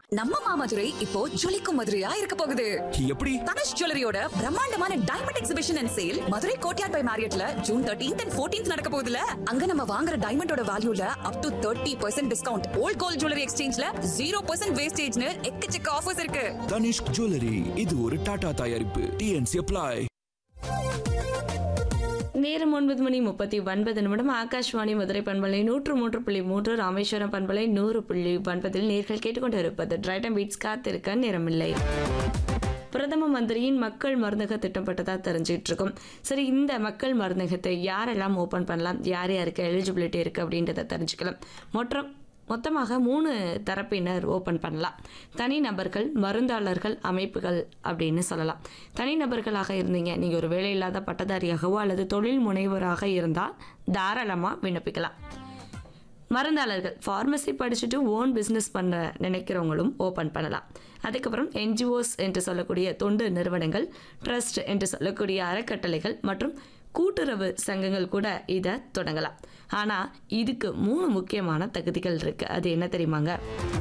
நம்ம மாமதுரை இப்போ ஜொலிக்கும் மதுரையா இருக்க போகுது எப்படி தனுஷ் ஜுவல்லரியோட பிரம்மாண்டமான diamond exhibition and sale Madurai courtyard by மேரியட்ல ஜூன் தேர்ட்டீன்த் அண்ட் ஃபோர்டீன்த் நடக்க போகுதுல அங்க நம்ம வாங்குற டைமண்டோட வேல்யூல up to thirty percent discount old gold jewellery எக்ஸ்சேஞ்ச்ல ஜீரோ பர்சன்ட் வேஸ்டேஜ்னு எக்கச்சக்க ஆஃபர்ஸ் இருக்கு தனிஷ்க் ஜுவல்லரி இது ஒரு டாடா தயாரிப்பு டிஎன்சி அப்ளை நேரம் ஒன்பது மணி முப்பத்தி ஒன்பது நிமிடம் ஆகாஷ்வாணி மதுரை பண்பலை நூற்று மூன்று புள்ளி மூன்று ராமேஸ்வரம் பண்பலை நூறு புள்ளி ஒன்பதில் நேர்கள் கேட்டுக்கொண்டு இருப்பது டிரைட்டம் பீட்ஸ் காத்திருக்க நேரமில்லை பிரதம மந்திரியின் மக்கள் மருந்தக திட்டம் பட்டதா தெரிஞ்சுட்டு இருக்கோம் சரி இந்த மக்கள் மருந்தகத்தை யாரெல்லாம் ஓபன் பண்ணலாம் யார் யாருக்கு எலிஜிபிலிட்டி இருக்கு அப்படின்றத தெரிஞ்சுக்கலாம் மொத்தம் மொத்தமாக மூணு தரப்பினர் ஓப்பன் பண்ணலாம் தனிநபர்கள் மருந்தாளர்கள் அமைப்புகள் அப்படின்னு சொல்லலாம் தனிநபர்களாக இருந்தீங்க நீங்கள் ஒரு வேலையில்லாத பட்டதாரியாகவோ அல்லது தொழில் முனைவராக இருந்தால் தாராளமாக விண்ணப்பிக்கலாம் மருந்தாளர்கள் ஃபார்மசி படிச்சுட்டு ஓன் பிஸ்னஸ் பண்ண நினைக்கிறவங்களும் ஓப்பன் பண்ணலாம் அதுக்கப்புறம் என்ஜிஓஸ் என்று சொல்லக்கூடிய தொண்டு நிறுவனங்கள் ட்ரஸ்ட் என்று சொல்லக்கூடிய அறக்கட்டளைகள் மற்றும் கூட்டுறவு சங்கங்கள் கூட இதை தொடங்கலாம் ஆனால் இதுக்கு மூணு முக்கியமான தகுதிகள் இருக்கு அது என்ன தெரியுமாங்க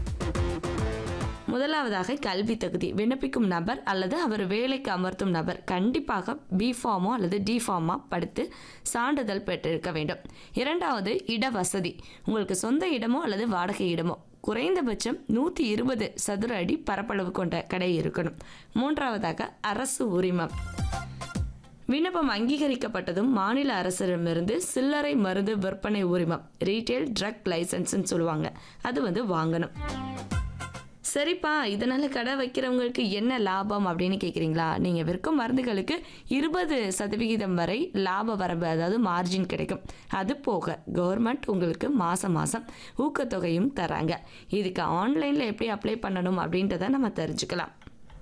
முதலாவதாக கல்வி தகுதி விண்ணப்பிக்கும் நபர் அல்லது அவர் வேலைக்கு அமர்த்தும் நபர் கண்டிப்பாக பிஃபார்மோ அல்லது டிஃபார்மா படித்து சான்றிதழ் பெற்றிருக்க வேண்டும் இரண்டாவது இட வசதி உங்களுக்கு சொந்த இடமோ அல்லது வாடகை இடமோ குறைந்தபட்சம் நூற்றி இருபது சதுர அடி பரப்பளவு கொண்ட கடை இருக்கணும் மூன்றாவதாக அரசு உரிமம் விண்ணப்பம் அங்கீகரிக்கப்பட்டதும் மாநில அரசிடமிருந்து சில்லறை மருந்து விற்பனை உரிமம் ரீட்டைல் ட்ரக் லைசன்ஸ்னு சொல்லுவாங்க அது வந்து வாங்கணும் சரிப்பா இதனால கடை வைக்கிறவங்களுக்கு என்ன லாபம் அப்படின்னு கேட்குறீங்களா நீங்கள் விற்கும் மருந்துகளுக்கு இருபது சதவிகிதம் வரை லாப வரம்பு அதாவது மார்ஜின் கிடைக்கும் அது போக கவர்மெண்ட் உங்களுக்கு மாதம் மாதம் ஊக்கத்தொகையும் தராங்க இதுக்கு ஆன்லைனில் எப்படி அப்ளை பண்ணணும் அப்படின்றத நம்ம தெரிஞ்சுக்கலாம்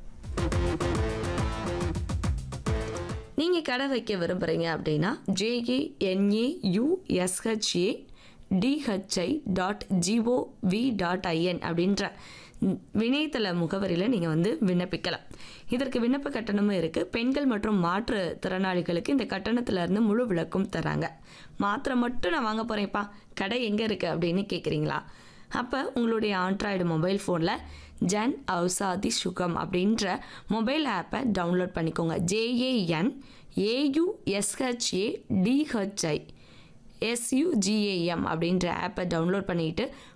நீங்கள் கடை வைக்க விரும்புகிறீங்க அப்படின்னா J E N A U S H A D H I dot G O V dot I N அப்படின்ற இணையதள முகவரியில் நீங்கள் வந்து விண்ணப்பிக்கலாம் இதற்கு விண்ணப்ப கட்டணமும் இருக்குது பெண்கள் மற்றும் மாற்று திறனாளிகளுக்கு இந்த கட்டணத்திலேருந்து முழு விளக்கும் தராங்க மாத்திரை மட்டும் நான் வாங்க போகிறேன்ப்பா கடை எங்கே இருக்குது அப்படின்னு கேட்குறீங்களா அப்போ உங்களுடைய ஆண்ட்ராய்டு மொபைல் ஃபோனில் ஜன் ஔசாதி சுகம் அப்படின்ற மொபைல் ஆப்பை டவுன்லோட் பண்ணிக்கோங்க ஜேஏஎன் ஏயுஎஸ்ஹெச்ஏ டிஹெச்ஐ எஸ்யூஜிஏஎம் அப்படின்ற ஆப்பை டவுன்லோட் பண்ணிட்டு